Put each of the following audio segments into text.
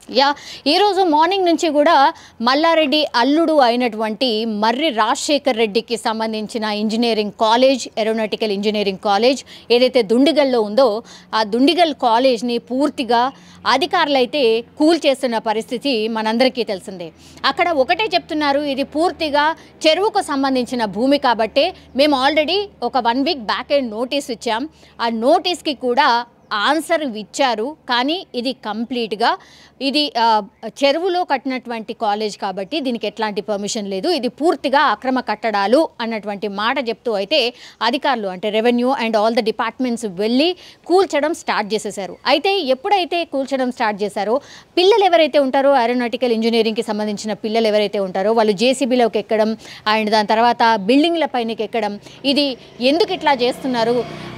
yeah ఈరోజు morning నుంచి కూడా మల్లారెడ్డి అల్లుడు అయినటువంటి మర్రి రాజశేఖర్ రెడ్డికి సంబంధించిన engineering college aeronautical engineering college ఏదైతే దుండిగల్లో ఉందో ఆ దుండిగల్ కాలేజ్ని పూర్తిగా అధికారులు అయితే కూల్ చేస్తున్న పరిస్థితి మనందరికీ తెలిసిందే అక్కడ ఒకటే చెప్తున్నారు ఇది పూర్తిగా చెరువుకు సంబంధించిన భూమి కాబట్టే మేము ఆల్రెడీ ఒక one week back end notice ఇచ్చాం ఆ నోటీస్కి కూడా ఆన్సర్ ఇచ్చారు కానీ ఇది కంప్లీట్గా ఇది ఆ, చెరువులో కట్టినటువంటి కాలేజ్ కాబట్టి దీనికి ఎట్లాంటి పర్మిషన్ లేదు ఇది పూర్తిగా అక్రమ కట్టడాలు అన్నటువంటి మాట చెప్తూ అయితే అధికారులు అంటే revenue and all the departments వెళ్ళి కూల్చడం స్టార్ట్ చేసేసారు అయితే ఎప్పుడైతే కూల్చడం స్టార్ట్ చేశారో పిల్లలు ఎవరైతే ఉంటారో ఏరోనాటికల్ ఇంజనీరింగ్కి సంబంధించిన పిల్లలు ఎవరైతే ఉంటారో వాళ్ళు జేసీబీలోకి ఎక్కడం అండ్ దాని తర్వాత బిల్డింగ్ల పైనకి ఎక్కడం ఇది ఎందుకు ఇట్లా చేస్తున్నారు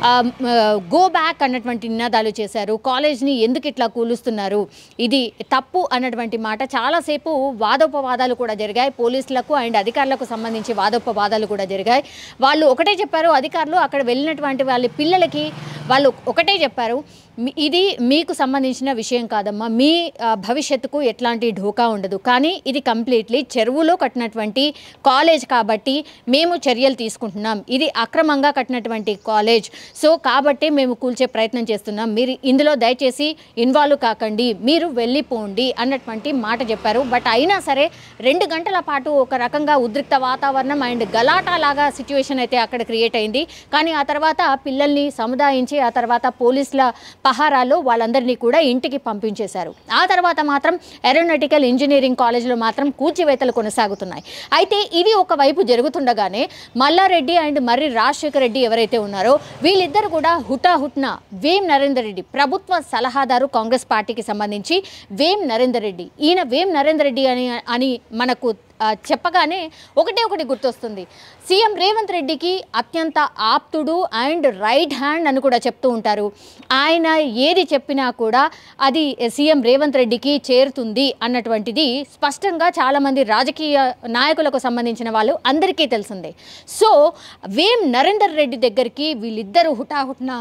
గో బ్యాక్ అన్నటువంటి నినాదాలు చేశారు కాలేజ్ని ఎందుకు ఇట్లా కూలుస్తున్నారు ఇది తప్పు అన్నటువంటి మాట చాలాసేపు వాదోపవాదాలు కూడా జరిగాయి పోలీసులకు అండ్ అధికారులకు సంబంధించి వాదోపవాదాలు కూడా జరిగాయి వాళ్ళు ఒకటే చెప్పారు అధికారులు అక్కడ వెళ్ళినటువంటి వాళ్ళ పిల్లలకి వాళ్ళు ఒకటే చెప్పారు "మీ- ఇది మీకు సంబంధించిన విషయం కాదమ్మా మీ ఆ, భవిష్యత్తుకు ఎట్లాంటి ఢోకా ఉండదు కానీ ఇది కంప్లీట్లీ చెరువులో కట్టినటువంటి కాలేజ్ కాబట్టి మేము చర్యలు తీసుకుంటున్నాం ఇది అక్రమంగా కట్టినటువంటి కాలేజ్ సో కాబట్టి మేము కూల్చే ప్రయత్నం చేస్తున్నాం మీరు ఇందులో దయచేసి ఇన్వాల్వ్ కాకండి మీరు వెళ్ళిపోండి అన్నటువంటి మాట చెప్పారు బట్ అయినా సరే రెండు గంటల పాటు ఒక రకంగా ఉద్రిక్త వాతావరణం అండ్ గలాటా లాగా సిచ్యువేషన్ అయితే అక్కడ క్రియేట్ అయింది కానీ ఆ తర్వాత పిల్లల్ని సముదాయించి ఆ తర్వాత పోలీసుల పహారాలో వాళ్ళందరినీ కూడా ఇంటికి పంపించేశారు ఆ తర్వాత మాత్రం ఏరోనాటికల్ ఇంజనీరింగ్ కాలేజ్లో మాత్రం కూల్చివేతలు కొనసాగుతున్నాయి అయితే ఇది ఒకవైపు జరుగుతుండగానే మల్లారెడ్డి అండ్ మర్రి రాజశేఖర రెడ్డి ఎవరైతే ఉన్నారో వీళ్ళిద్దరు కూడా హుటాహుట్న వేం నరేందర్ రెడ్డి ప్రభుత్వ సలహాదారు కాంగ్రెస్ పార్టీకి సంబంధించి వేం నరేందర్ రెడ్డి ఈయన వేం నరేందర్ రెడ్డి అని అని మనకు ఆ, చెప్పగానే ఒకటే ఒకటి గుర్తొస్తుంది సీఎం రేవంత్ రెడ్డికి అత్యంత ఆప్తుడు అండ్ రైట్ హ్యాండ్ అని కూడా చెప్తూ ఉంటారు ఆయన ఏది చెప్పినా కూడా అది సీఎం రేవంత్ రెడ్డికి చేరుతుంది అన్నటువంటిది స్పష్టంగా చాలామంది రాజకీయ నాయకులకు సంబంధించిన వాళ్ళు అందరికీ తెలిసిందే సో వేం నరేందర్ రెడ్డి దగ్గరికి వీళ్ళిద్దరూ హుటాహుట్న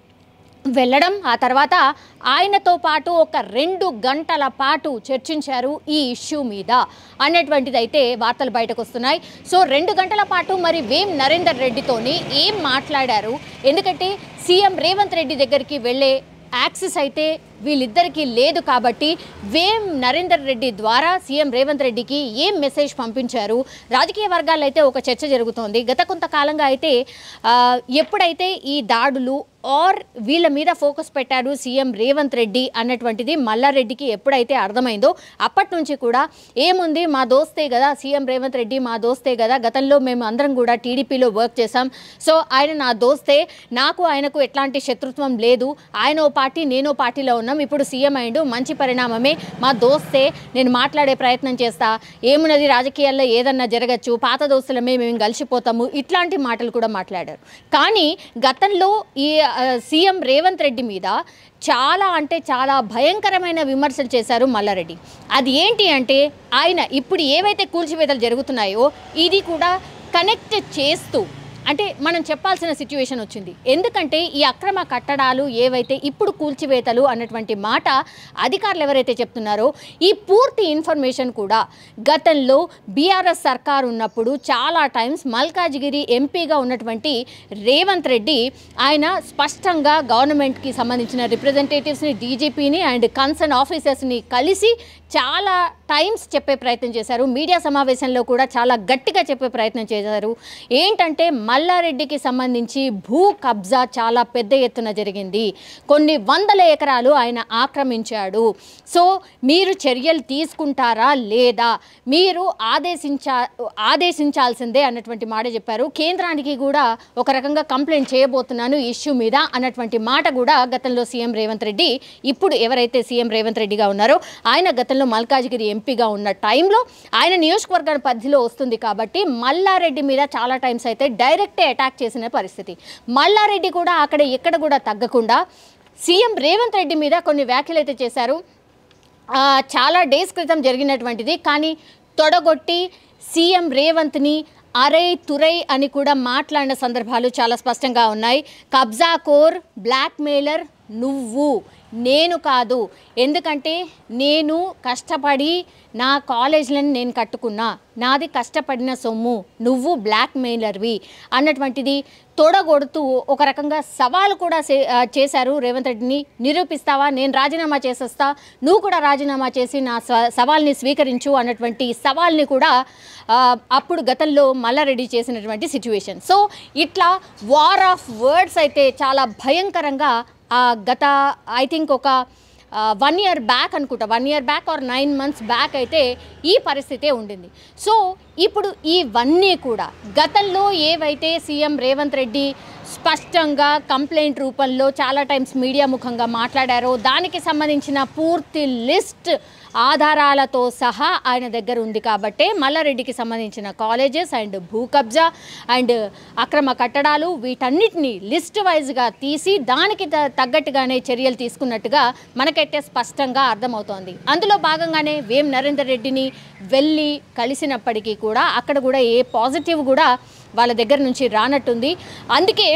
వెళ్ళడం ఆ తర్వాత ఆయనతో పాటు ఒక రెండు గంటల పాటు చర్చించారు ఈ ఇష్యూ మీద అన్నటువంటిది అయితే వార్తలు బయటకు వస్తున్నాయి సో రెండు గంటల పాటు మరి వేం నరేందర్ రెడ్డితోని ఏం మాట్లాడారు ఎందుకంటే సీఎం రేవంత్ రెడ్డి దగ్గరికి వెళ్ళే యాక్సెస్ అయితే వీళ్ళిద్దరికీ లేదు కాబట్టి వేం నరేందర్ రెడ్డి ద్వారా సీఎం రేవంత్ రెడ్డికి ఏం మెసేజ్ పంపించారు రాజకీయ వర్గాల్లో అయితే ఒక చర్చ జరుగుతోంది గత కొంతకాలంగా అయితే ఆ, ఎప్పుడైతే ఈ దాడులు ఆర్ వీళ్ళ మీద ఫోకస్ పెట్టాడు సీఎం రేవంత్ రెడ్డి అన్నటువంటిది మల్లారెడ్డికి ఎప్పుడైతే అర్థమైందో అప్పటి నుంచి కూడా ఏముంది మా దోస్తే కదా సీఎం రేవంత్ రెడ్డి మా దోస్తే కదా గతంలో మేము అందరం కూడా టీడీపీలో వర్క్ చేసాం సో ఆయన నా దోస్తే నాకు ఆయనకు ఎట్లాంటి శత్రుత్వం లేదు ఆయన ఓ పార్టీ నేను ఓ పార్టీలో ఉన్నాం ఇప్పుడు సీఎం అయిండు మంచి పరిణామమే మా దోస్తే నేను మాట్లాడే ప్రయత్నం చేస్తా ఏమున్నది రాజకీయాల్లో ఏదన్నా జరగచ్చు పాత దోస్తులమే మేము కలిసిపోతాము ఇట్లాంటి మాటలు కూడా మాట్లాడారు కానీ గతంలో ఈ ఆ, సీఎం రేవంత్ రెడ్డి మీద చాలా అంటే చాలా భయంకరమైన విమర్శలు చేశారు మల్లారెడ్డి అది ఏంటి అంటే ఆయన ఇప్పుడు ఏవైతే కూల్చివేతలు జరుగుతున్నాయో ఇది కూడా కనెక్ట్ చేస్తూ అంటే మనం చెప్పాల్సిన సిచ్యువేషన్ వచ్చింది ఎందుకంటే ఈ అక్రమ కట్టడాలు ఏవైతే ఇప్పుడు కూల్చివేతలు అన్నటువంటి మాట అధికారులు ఎవరైతే చెప్తున్నారో ఈ పూర్తి ఇన్ఫర్మేషన్ కూడా గతంలో బీఆర్ఎస్ సర్కార్ ఉన్నప్పుడు చాలా టైమ్స్ మల్కాజ్గిరి ఎంపీగా ఉన్నటువంటి రేవంత్ రెడ్డి ఆయన స్పష్టంగా గవర్నమెంట్కి సంబంధించిన రిప్రజెంటేటివ్స్ని డీజీపీని అండ్ కన్సర్న్ ఆఫీసర్స్ని కలిసి చాలా టైమ్స్ చెప్పే ప్రయత్నం చేశారు మీడియా సమావేశంలో కూడా చాలా గట్టిగా చెప్పే ప్రయత్నం చేశారు ఏంటంటే మల్లారెడ్డికి సంబంధించి భూ కబ్జా చాలా పెద్ద ఎత్తున జరిగింది కొన్ని వందల ఎకరాలు ఆయన ఆక్రమించాడు సో మీరు చర్యలు తీసుకుంటారా లేదా మీరు ఆదేశించా ఆదేశించాల్సిందే అన్నటువంటి మాట చెప్పారు కేంద్రానికి కూడా ఒక రకంగా కంప్లైంట్ చేయబోతున్నాను ఈ ఇష్యూ మీద అన్నటువంటి మాట కూడా గతంలో సీఎం రేవంత్ రెడ్డి ఇప్పుడు ఎవరైతే సీఎం రేవంత్ రెడ్డిగా ఉన్నారో ఆయన గతంలో మల్కాజ్గిరి ఎంపీగా ఉన్న టైంలో ఆయన నియోజకవర్గాల పరిధిలో వస్తుంది కాబట్టి మల్లారెడ్డి మీద చాలా టైమ్స్ అయితే డైరెక్టే అటాక్ చేసిన పరిస్థితి మల్లారెడ్డి కూడా అక్కడ ఎక్కడ కూడా తగ్గకుండా సీఎం రేవంత్ రెడ్డి మీద కొన్ని వ్యాఖ్యలు అయితే చేశారు ఆ, చాలా డేస్ క్రితం జరిగినటువంటిది కానీ తొడగొట్టి సీఎం రేవంత్ని అరై తురై అని కూడా మాట్లాడిన సందర్భాలు చాలా స్పష్టంగా ఉన్నాయి కబ్జా కోర్ బ్లాక్ మెయిలర్ నువ్వు నేను కాదు ఎందుకంటే నేను కష్టపడి నా కాలేజీలను నేను కట్టుకున్నా నాది కష్టపడిన సొమ్ము నువ్వు బ్లాక్ మెయిలర్వి అన్నటువంటిది తొడగొడుతూ ఒక రకంగా సవాల్ కూడా చే- ఆ, చేశారు రేవంత్ రెడ్డిని నిరూపిస్తావా నేను రాజీనామా చేసేస్తా నువ్వు కూడా రాజీనామా చేసి నా స్వ- సవాల్ని స్వీకరించు అన్నటువంటి సవాల్ని కూడా ఆ, అప్పుడు గతంలో మల్లారెడ్డి చేసినటువంటి సిచ్యువేషన్ సో ఇట్లా వార్ ఆఫ్ వర్డ్స్ అయితే చాలా భయంకరంగా ఆ గత ఐ థింక్ ఒక వన్ ఇయర్ బ్యాక్ అనుకుంటా one year back or nine months back అయితే ఈ పరిస్థితే ఉండింది సో ఇప్పుడు ఇవన్నీ కూడా గతంలో ఏవైతే సీఎం రేవంత్ రెడ్డి స్పష్టంగా కంప్లైంట్ రూపంలో చాలా టైమ్స్ మీడియా ముఖంగా మాట్లాడారో దానికి సంబంధించిన పూర్తి లిస్ట్ ఆధారాలతో సహా ఆయన దగ్గర ఉంది కాబట్టే మల్లారెడ్డికి సంబంధించిన కాలేజెస్ అండ్ భూ కబ్జా అండ్ అక్రమ కట్టడాలు వీటన్నిటిని లిస్ట్ వైజ్గా తీసి దానికి త- తగ్గట్టుగానే చర్యలు తీసుకున్నట్టుగా మనకైతే స్పష్టంగా అర్థమవుతోంది అందులో భాగంగానే వేం నరేందర్ రెడ్డిని వెళ్ళి కలిసినప్పటికీ కూడా అక్కడ కూడా ఏ పాజిటివ్ కూడా వాళ్ళ దగ్గర నుంచి రానట్టుంది అందుకే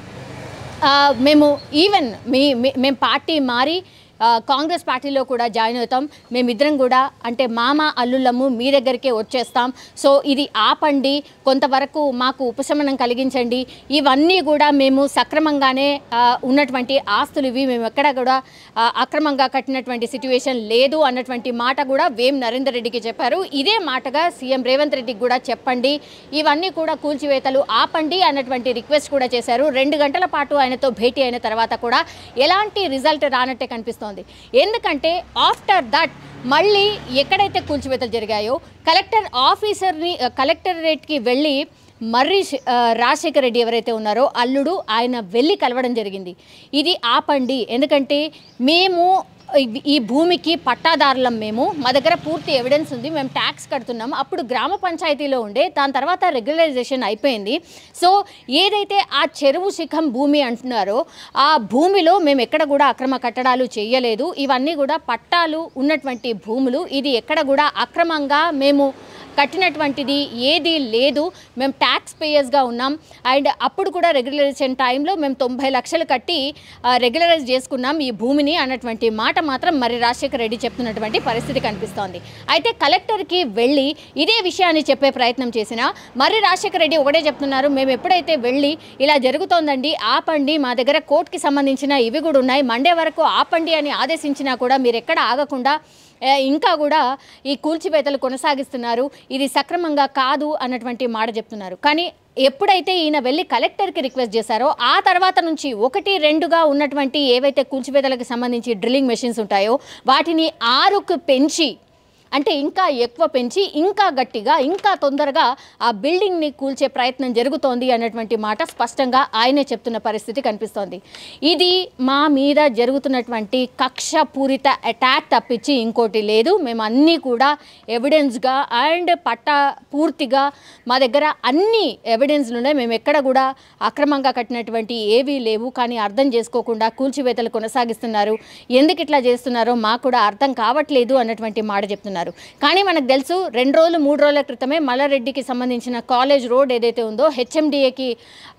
ఆ, మేము ఈవెన్ మీ మీ- మేము పార్టీ మారి ఆ, కాంగ్రెస్ పార్టీలో కూడా జాయిన్ అవుతాం మేమిద్దరం కూడా అంటే మామ అల్లుళ్ళము మీ దగ్గరికే వచ్చేస్తాం సో ఇది ఆపండి కొంతవరకు మాకు ఉపశమనం కలిగించండి ఇవన్నీ కూడా మేము సక్రమంగానే ఆ, ఉన్నటువంటి ఆస్తులు ఇవి మేము ఎక్కడ కూడా ఆ, అక్రమంగా కట్టినటువంటి సిచ్యువేషన్ లేదు అన్నటువంటి మాట కూడా వేం నరేందర్ రెడ్డికి చెప్పారు ఇదే మాటగా సీఎం రేవంత్ రెడ్డికి కూడా చెప్పండి ఇవన్నీ కూడా కూల్చివేతలు ఆపండి అన్నటువంటి రిక్వెస్ట్ కూడా చేశారు రెండు గంటల పాటు ఆయనతో భేటీ అయిన తర్వాత కూడా ఎలాంటి రిజల్ట్ రానట్టే కనిపిస్తోంది ఎందుకంటే ఆఫ్టర్ దట్ మళ్ళీ ఎక్కడైతే కూల్చివేతలు జరిగాయో కలెక్టర్ ఆఫీసర్ని కలెక్టరేట్కి వెళ్ళి మర్రి శ- ఆ, రాజశేఖర రెడ్డి ఎవరైతే ఉన్నారో అల్లుడు ఆయన వెళ్ళి కలవడం జరిగింది ఇది ఆపండి ఎందుకంటే మేము ఈ- ఈ భూమికి పట్టాదారులం మేము మా దగ్గర పూర్తి ఎవిడెన్స్ ఉంది మేము ట్యాక్స్ కడుతున్నాం అప్పుడు గ్రామ పంచాయతీలో ఉండే దాని తర్వాత రెగ్యులరైజేషన్ అయిపోయింది సో ఏదైతే ఆ చెరువు శిఖం భూమి అంటున్నారో ఆ భూమిలో మేము ఎక్కడ కూడా అక్రమ కట్టడాలు చేయలేదు ఇవన్నీ కూడా పట్టాలు ఉన్నటువంటి భూములు ఇది ఎక్కడ కూడా అక్రమంగా మేము కట్టినటువంటిది ఏది లేదు మేము ట్యాక్స్ పేయర్స్గా ఉన్నాం అండ్ అప్పుడు కూడా రెగ్యులరైజేషన్ టైంలో మేము తొంభై లక్షలు కట్టి ఆ, రెగ్యులరైజ్ చేసుకున్నాం ఈ భూమిని అన్నటువంటి మాట మాత్రం మరి రాజశేఖర రెడ్డి చెప్తున్నటువంటి పరిస్థితి కనిపిస్తోంది అయితే కలెక్టర్కి వెళ్ళి ఇదే విషయాన్ని చెప్పే ప్రయత్నం చేసినా మరి రాజశేఖర రెడ్డి ఒకటే చెప్తున్నారు మేము ఎప్పుడైతే వెళ్ళి ఇలా జరుగుతోందండి ఆపండి మా దగ్గర కోర్టుకి సంబంధించిన ఇవి కూడా ఉన్నాయి మండే వరకు ఆపండి అని ఆదేశించినా కూడా మీరు ఎక్కడ ఆగకుండా ఏ, ఇంకా కూడా ఈ కూల్చివేతలు కొనసాగిస్తున్నారు ఇది సక్రమంగా కాదు అన్నటువంటి మాట చెప్తున్నారు కానీ ఎప్పుడైతే ఈయన వెళ్ళి కలెక్టర్కి రిక్వెస్ట్ చేశారో ఆ తర్వాత నుంచి ఒకటి రెండుగా ఉన్నటువంటి ఏవైతే కూల్చివేతలకు సంబంధించి డ్రిల్లింగ్ మెషిన్స్ ఉంటాయో వాటిని ఆరుకు పెంచి అంటే ఇంకా ఎక్కువ పెంచి ఇంకా గట్టిగా ఇంకా తొందరగా ఆ బిల్డింగ్ని కూల్చే ప్రయత్నం జరుగుతోంది అన్నటువంటి మాట స్పష్టంగా ఆయనే చెప్తున్న పరిస్థితి కనిపిస్తోంది ఇది మా మీద జరుగుతున్నటువంటి కక్షపూరిత అటాక్ తప్పించి ఇంకోటి లేదు మేము అన్నీ కూడా ఎవిడెన్స్గా అండ్ పట్టా పూర్తిగా మా దగ్గర అన్ని ఎవిడెన్స్లు ఉన్నాయి మేము ఎక్కడ కూడా అక్రమంగా కట్టినటువంటి ఏవీ లేవు కానీ అర్థం చేసుకోకుండా కూల్చివేతలు కొనసాగిస్తున్నారు ఎందుకు ఇట్లా చేస్తున్నారో మాకు కూడా అర్థం కావట్లేదు అన్నటువంటి మాట చెప్తున్నారు కానీ మనకు తెలుసు రెండు రోజులు మూడు రోజుల క్రితమే మల్లారెడ్డికి సంబంధించిన కాలేజ్ రోడ్ ఏదైతే ఉందో హెచ్ఎండిఏకి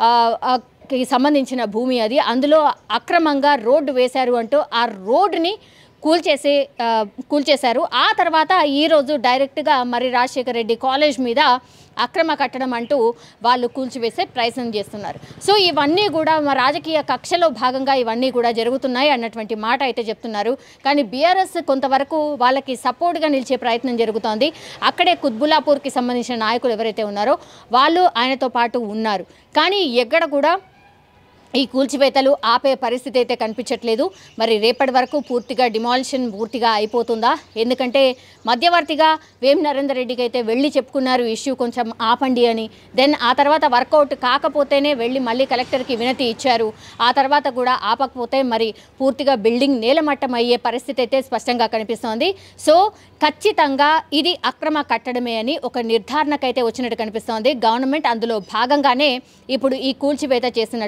కి సంబంధించిన భూమి అది అందులో అక్రమంగా రోడ్డు వేశారు అంటూ ఆ రోడ్డుని కూల్చేసి ఆ, కూల్చేశారు ఆ తర్వాత ఈరోజు డైరెక్ట్గా మరి రాజశేఖర రెడ్డి కాలేజ్ మీద అక్రమ కట్టడం అంటూ వాళ్ళు కూల్చివేసే ప్రయత్నం చేస్తున్నారు సో ఇవన్నీ కూడా మా రాజకీయ కక్షలో భాగంగా ఇవన్నీ కూడా జరుగుతున్నాయి అన్నటువంటి మాట అయితే చెప్తున్నారు కానీ బీఆర్ఎస్ కొంతవరకు వాళ్ళకి సపోర్ట్గా నిలిచే ప్రయత్నం జరుగుతోంది అక్కడే కుత్బులాపూర్కి సంబంధించిన నాయకులు ఎవరైతే ఉన్నారో వాళ్ళు ఆయనతో పాటు ఉన్నారు కానీ ఎక్కడ కూడా ఈ కూల్చివేతలు ఆపే పరిస్థితి అయితే కనిపించట్లేదు మరి రేపటి వరకు పూర్తిగా డిమాలిషన్ పూర్తిగా అయిపోతుందా ఎందుకంటే మధ్యవర్తిగా వేం నరేందర్ రెడ్డికి అయితే వెళ్ళి చెప్పుకున్నారు ఇష్యూ కొంచెం ఆపండి అని దెన్ ఆ తర్వాత వర్కౌట్ కాకపోతేనే వెళ్ళి మళ్ళీ కలెక్టర్కి వినతి ఇచ్చారు ఆ తర్వాత కూడా ఆపకపోతే మరి పూర్తిగా బిల్డింగ్ నేలమట్టం అయ్యే పరిస్థితి అయితే స్పష్టంగా కనిపిస్తోంది సో ఖచ్చితంగా ఇది అక్రమ కట్టడమే అని ఒక నిర్ధారణకైతే వచ్చినట్టు కనిపిస్తోంది గవర్నమెంట్ అందులో భాగంగానే ఇప్పుడు ఈ కూల్చివేత చేసినట్టు స్పష్టమవుతుంది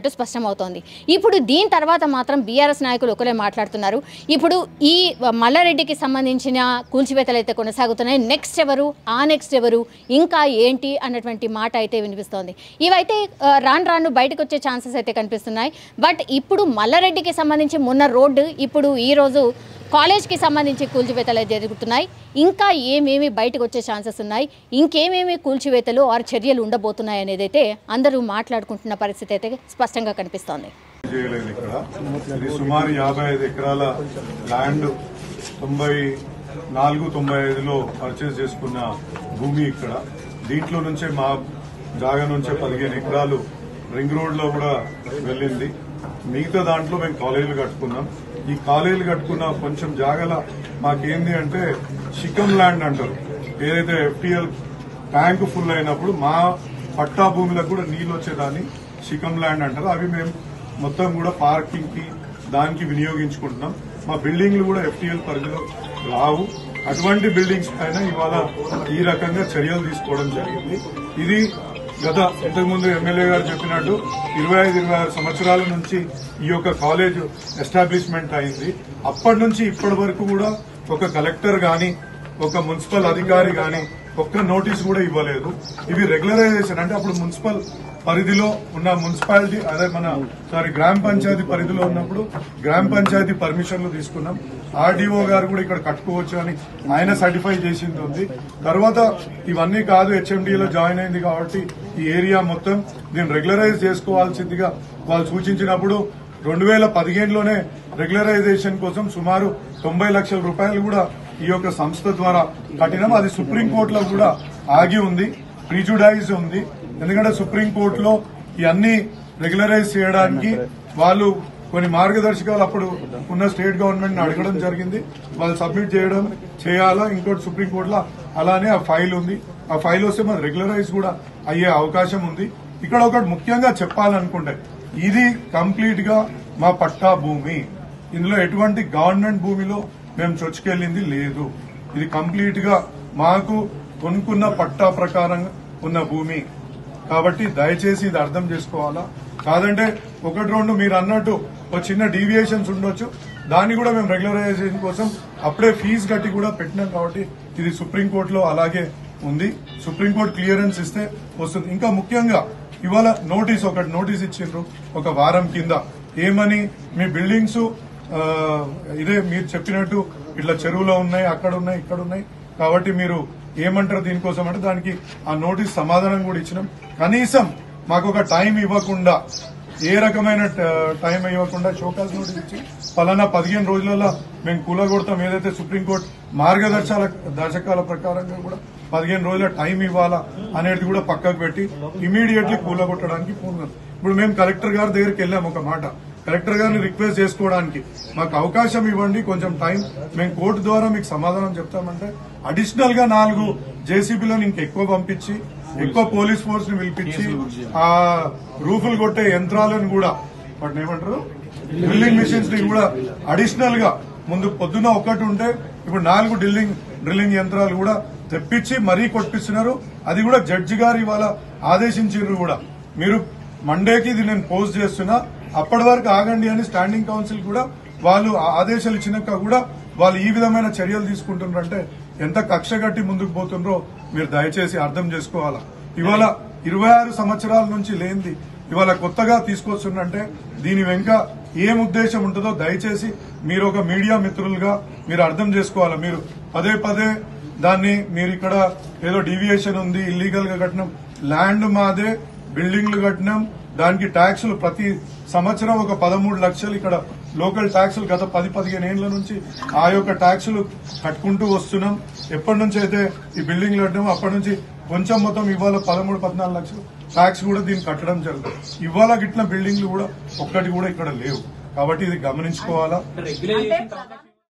అవుతోంది ఇప్పుడు దీని తర్వాత మాత్రం బీఆర్ఎస్ నాయకులు ఒకరే మాట్లాడుతున్నారు ఇప్పుడు ఈ మల్లారెడ్డికి సంబంధించిన కూల్చివేతలు అయితే కొనసాగుతున్నాయి నెక్స్ట్ ఎవరు ఆ నెక్స్ట్ ఎవరు ఇంకా ఏంటి అన్నటువంటి మాట అయితే వినిపిస్తోంది ఇవైతే ఆ, రాను రాను బయటకు వచ్చే ఛాన్సెస్ అయితే కనిపిస్తున్నాయి బట్ ఇప్పుడు మల్లారెడ్డికి సంబంధించి మొన్న రోడ్డు ఇప్పుడు ఈరోజు కాలేజ్కి సంబంధించి కూల్చివేతలు అయితే జరుగుతున్నాయి ఇంకా ఏమేమి బయటకు వచ్చే ఛాన్సెస్ ఉన్నాయి ఇంకేమేమి కూల్చివేతలు ఆర్ చర్యలు ఉండబోతున్నాయి అనేది అయితే అందరూ మాట్లాడుకుంటున్న పరిస్థితి అయితే స్పష్టంగా కనిపిస్తోంది చేయలేదు ఇక్కడ ఇది సుమారు యాభై ఐదు ఎకరాల ల్యాండ్ తొంభై నాలుగు తొంభై ఐదులో పర్చేస్ చేసుకున్న భూమి ఇక్కడ దీంట్లో నుంచే మా జాగా నుంచే పదిహేను ఎకరాలు రింగ్ రోడ్ లో కూడా వెళ్ళింది మిగతా దాంట్లో మేము కాలేజీలు కట్టుకున్నాం ఈ కాలేజీలు కట్టుకున్న కొంచెం జాగల మాకేంది అంటే షికమ్ ల్యాండ్ అంటారు ఏదైతే ఎఫ్టీఎల్ ట్యాంక్ ఫుల్ అయినప్పుడు మా పట్టా భూమిలో కూడా నీళ్ళు వచ్చేదాన్ని షికమ్ ల్యాండ్ అంటారు అవి మేము మొత్తం కూడా పార్కింగ్ కి దానికి వినియోగించుకుంటున్నాం మా బిల్డింగ్లు కూడా ఎఫ్టీఎల్ పరిధిలో రావు అటువంటి బిల్డింగ్స్ పైన ఇవాళ ఈ రకంగా చర్యలు తీసుకోవడం జరిగింది ఇది గత ఇంతకుముందు ఎమ్మెల్యే గారు చెప్పినట్టు ఇరవై ఐదు ఇరవై ఆరు సంవత్సరాల నుంచి ఈ యొక్క కాలేజ్ ఎస్టాబ్లిష్మెంట్ అయింది అప్పటి నుంచి ఇప్పటి వరకు కూడా ఒక కలెక్టర్ గాని ఒక మున్సిపల్ అధికారి గాని ఒక్క నోటీస్ కూడా ఇవ్వలేదు ఇవి రెగ్యులరైజేషన్ అంటే అప్పుడు మున్సిపల్ పరిధిలో ఉన్న మున్సిపాలిటీ అదే మన సారీ గ్రామ పంచాయతీ పరిధిలో ఉన్నప్పుడు గ్రామ పంచాయతీ పర్మిషన్లు తీసుకున్నాం ఆర్డీఓ గారు కూడా ఇక్కడ కట్టుకోవచ్చు అని ఆయన సర్టిఫై చేసింది ఉంది తర్వాత ఇవన్నీ కాదు హెచ్ఎండిలో జాయిన్ అయింది కాబట్టి ఈ ఏరియా మొత్తం దీన్ని రెగ్యులరైజ్ చేసుకోవాల్సిందిగా వాళ్ళు సూచించినప్పుడు రెండు వేల పదిహేనులోనే రెగ్యులరైజేషన్ కోసం సుమారు తొంభై లక్షల రూపాయలు కూడా ఈ యొక్క సంస్థ ద్వారా కట్టినాం అది సుప్రీంకోర్టులో కూడా ఆగి ఉంది ప్రిజుడైజ్ ఉంది ఎందుకంటే సుప్రీంకోర్టులో ఇవన్నీ రెగ్యులరైజ్ చేయడానికి వాళ్ళు కొన్ని మార్గదర్శకాలు అప్పుడు ఉన్న స్టేట్ గవర్నమెంట్ ని అడగడం జరిగింది వాళ్ళు సబ్మిట్ చేయడం చేయాలా ఇంకోటి సుప్రీంకోర్టులో అలానే ఆ ఫైల్ ఉంది ఆ ఫైల్ వస్తే మన రెగ్యులరైజ్ కూడా అయ్యే అవకాశం ఉంది ఇక్కడ ఒకటి ముఖ్యంగా చెప్పాలనుకుంటే ఇది కంప్లీట్ గా మా పట్టా భూమి ఇందులో ఎటువంటి గవర్నమెంట్ భూమిలో మేము చొచ్చుకెళ్ళింది లేదు ఇది కంప్లీట్ గా మాకు కొనుక్కున్న పట్టా ప్రకారంగా ఉన్న భూమి కాబట్టి దయచేసి ఇది అర్థం చేసుకోవాలా కాదంటే ఒకటి రెండు మీరు అన్నట్టు ఒక చిన్న డీవియేషన్స్ ఉండొచ్చు దాన్ని కూడా మేము రెగ్యులరైజేషన్ కోసం అప్పుడే ఫీజు కట్టి కూడా పెట్టినాం కాబట్టి ఇది సుప్రీంకోర్టులో అలాగే ఉంది సుప్రీంకోర్టు క్లియరెన్స్ ఇస్తే వస్తుంది ఇంకా ముఖ్యంగా ఇవాళ నోటీస్ ఒకటి నోటీస్ ఇచ్చిండ్రు ఒక వారం కింద ఏమని మీ బిల్డింగ్స్ ఆ, ఇదే మీరు చెప్పినట్టు ఇట్లా చెరువులో ఉన్నాయి అక్కడ ఉన్నాయి ఇక్కడ ఉన్నాయి కాబట్టి మీరు ఏమంటారు దీనికోసం అంటే దానికి ఆ నోటీస్ సమాధానం కూడా ఇచ్చినాం కనీసం మాకు ఒక టైం ఇవ్వకుండా ఏ రకమైన ట- టైం ఇవ్వకుండా షోకాస్ నోటీస్ ఇచ్చి పలానా పదిహేను రోజులలో మేము కూలగొడతాం ఏదైతే సుప్రీంకోర్టు మార్గదర్శకాల దర్శకాల ప్రకారంగా కూడా పదిహేను రోజుల టైం ఇవ్వాలా అనేది కూడా పక్కకు పెట్టి ఇమీడియట్లీ కూలగొట్టడానికి పూనుకున్నాం ఇప్పుడు మేము కలెక్టర్ గారి దగ్గరికి వెళ్ళాం ఒక మాట కలెక్టర్ గారిని రిక్వెస్ట్ చేసుకోవడానికి మాకు అవకాశం ఇవ్వండి కొంచెం టైం మేము కోర్టు ద్వారా మీకు సమాధానం చెప్తామంటే అడిషనల్ గా నాలుగు జేసీబీలను ఇంకెక్కువ పంపించి ఎక్కువ పోలీస్ ఫోర్స్ ని పిలిపించి ఆ రూఫులు కొట్టే యంత్రాలను కూడా వాటిని ఏమంటారు డ్రిల్లింగ్ మిషన్స్ ని కూడా అడిషనల్ గా ముందు పొద్దున ఒకటి ఉంటే ఇప్పుడు నాలుగు డ్రిల్లింగ్ డ్రిల్లింగ్ యంత్రాలు కూడా తెప్పించి మరీ కొట్టిస్తున్నారు అది కూడా జడ్జి గారు ఇవాళ ఆదేశించారు కూడా మీరు మండేకి ఇది నేను పోస్ట్ చేస్తున్నా అప్పటి వరకు ఆగండి అని స్టాండింగ్ కౌన్సిల్ కూడా వాళ్ళు ఆ ఆదేశాలు ఇచ్చినాక కూడా వాళ్ళు ఈ విధమైన చర్యలు తీసుకుంటున్నారంటే ఎంత కక్ష కట్టి ముందుకు పోతుండ్రో మీరు దయచేసి అర్థం చేసుకోవాలా ఇవాళ ఇరవై ఆరు సంవత్సరాల నుంచి లేనిది ఇవాళ కొత్తగా తీసుకొస్తుందంటే దీని వెనుక ఏం ఉద్దేశం ఉంటుందో దయచేసి మీరు ఒక మీడియా మిత్రులుగా మీరు అర్థం చేసుకోవాలా మీరు పదే పదే దాన్ని మీరు ఇక్కడ ఏదో డీవియేషన్ ఉంది ఇల్లీగల్ గా కట్టినాం ల్యాండ్ మాదే బిల్డింగ్లు కట్టినాం దానికి ట్యాక్సులు ప్రతి సంవత్సరం ఒక పదమూడు లక్షలు ఇక్కడ లోకల్ ట్యాక్సులు గత పది పదిహేను ఏళ్ల నుంచి ఆ యొక్క ట్యాక్సులు కట్టుకుంటూ వస్తున్నాం ఎప్పటి నుంచి అయితే ఈ బిల్డింగ్లు కట్టినామో అప్పటి నుంచి కొంచెం మొత్తం ఇవాళ పదమూడు పద్నాలుగు లక్షలు ట్యాక్స్ కూడా దీన్ని కట్టడం జరుగుతుంది ఇవాళ గిట్ల బిల్డింగ్లు కూడా ఒక్కటి కూడా ఇక్కడ లేవు కాబట్టి ఇది గమనించుకోవాలా రెగ్యులైజేషన్